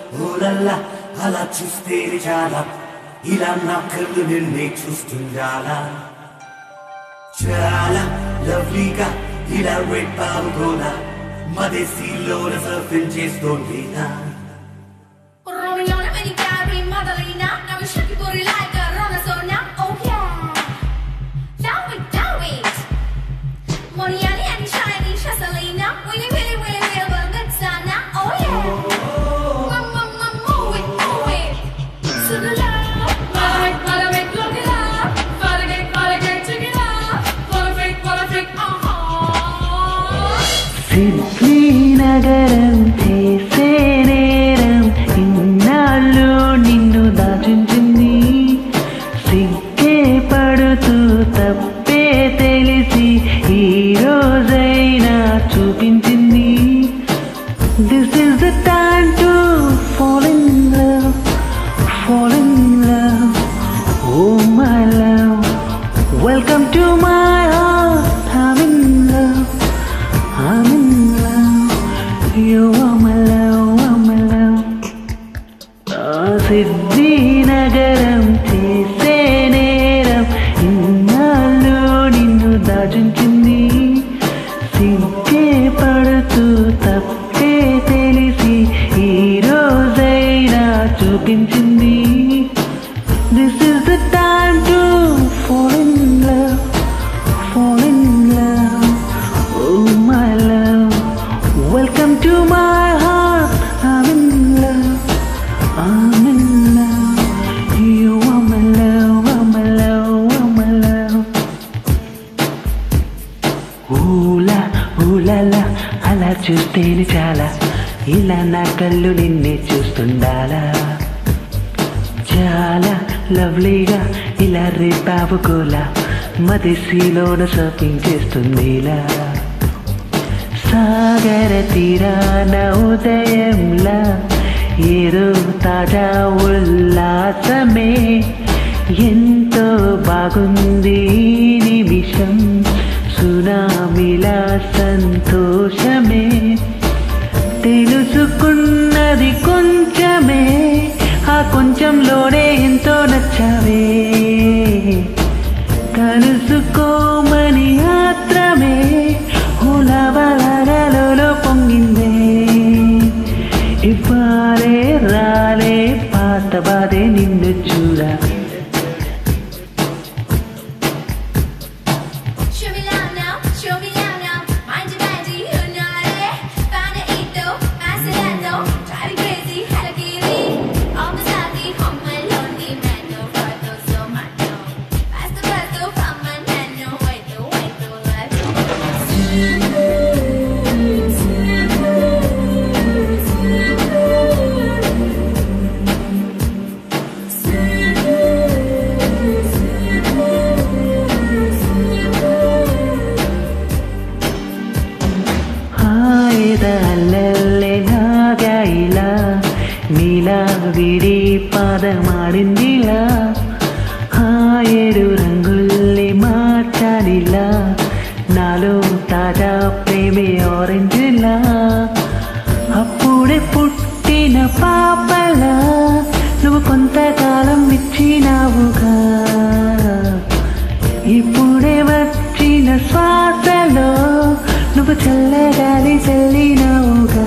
ఊలల్లా అలా చూస్తేనే చాలా ఇలా నా కళ్ళు నిన్నే చూస్తుండాలా చాలా లవ్లీగా ఇలా రెడ్ బాబుకోలా మదేశీలోన సర్ఫింగ్ చేస్తోందినా Romeo, Dominicana, Madalena, now we shake your booty like a Ronazona. Oh yeah, do it, do it. Money, Annie, Annie, shiny, Shasalina, Willy, Willy, Willy, Willy, well, that's Anna. Oh yeah, mmm, mmm, mmm, move it, move it. To the left, follow it, follow it, look it up. Follow it, follow it, check it out. Follow it, follow it, uh-huh. Sydney నగరం చేసే నేరం ఇన్నాళ్ళు నిన్ను దాచుంచింది సిగ్గే పడుతూ తప్పే తెలిసి ఈ రోజైనా చూపించింది this is the time to fall in love fall in love oh my love welcome to my heart I'm in love I'm in love. You are my love, I'm my love. ఆ సిద్ధి నగరం చేసే నేరం ఇన్నాళ్ళు నిన్ను దాచుంచింది సిగ్గే పడుతూ తప్పే తెలిసి ఈ రోజైనా చూపించింది this is the time to fall in love fall in love. Oh, my love. Welcome to my heart. I'm in love. I'm in love. You are my love. I'm my love. I'm my love. ఊలా ఊలలా అలా చూస్తేనే చాలా ఇలా నా కళ్ళు నిన్నే చూస్తుండాలా చాలా లవ్లీగా ఇలా రేపావుకోలా మదిశీలోన షాపింగ్ చేస్తుందిలా సాగర తీరాన ఉదయంలా ఏదో తాజా ఉల్లాసమే ఎంతో బాగుంది ఈ నిమిషం సునామిలా సంతోషమే తెలుసుకున్నది కొంచెమే ఆ కొంచెంలోనే ఎంతో నచ్చావే కలుసుకోమని ఆత్రమే హులబలగలలో పొంగిందే ఇవ్వాలే రాలే పాత బాధే నిన్ను చూడా Show me love now, show me love now. Mind your body, you know it. Find it, eat though, Maserando. Drive you crazy, hella kitty. All the savvy, on my lonely man, no right, no so much, no. Faster, faster, from my man, no wait, no wait, no life. ಆಯ್ದ ಅಲ್ಲಲ್ಲೇ ನಾಗಾಯಿಲ್ಲ ನೀಲ విడి పాద మాడిందిలా ఆ ఏడు రంగుల్ని మార్చాలిలా నాలో తాజా ప్రేమే ఆరెంజ్లా అప్పుడే పుట్టిన పాపలా నువ్వు కొంతకాలం ఇచ్చినావుగా ఇప్పుడే వచ్చిన శ్వాసలో నువ్వు చల్లగాలి చల్లినవుగా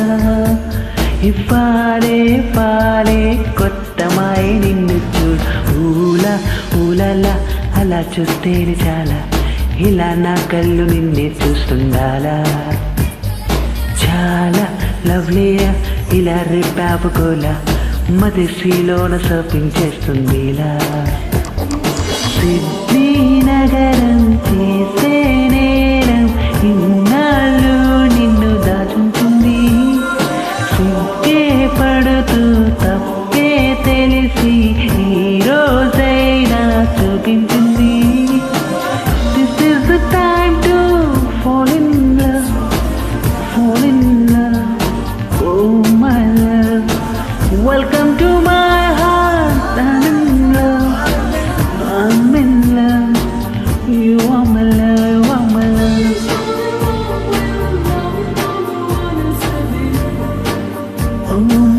ఇవ్వాలే పాలే కొత్త మాయ నిన్ను చూడు ఊల ఊలల అలా చూస్తేనే చాలా ఇలా నా కళ్ళు నిన్నే చూస్తుండాలా చాలా లవ్లీగా ఇలా రేపాపుకోలా మదిశీలోన షాపింగ్ చేస్తుంది ఇలా సిద్ధి నగరం చేసే నేరం ఇన్నాళ్ళు నిన్ను దాచుంటుంది సిగ్గే పడుతూ తప్పే తెలిసి ఈ రోజైనా చూపించింది this is the time to fall in love fall in love. Oh, my love. Welcome to my heart. I'm in love. I'm in love. You are my love. You are my love. Oh,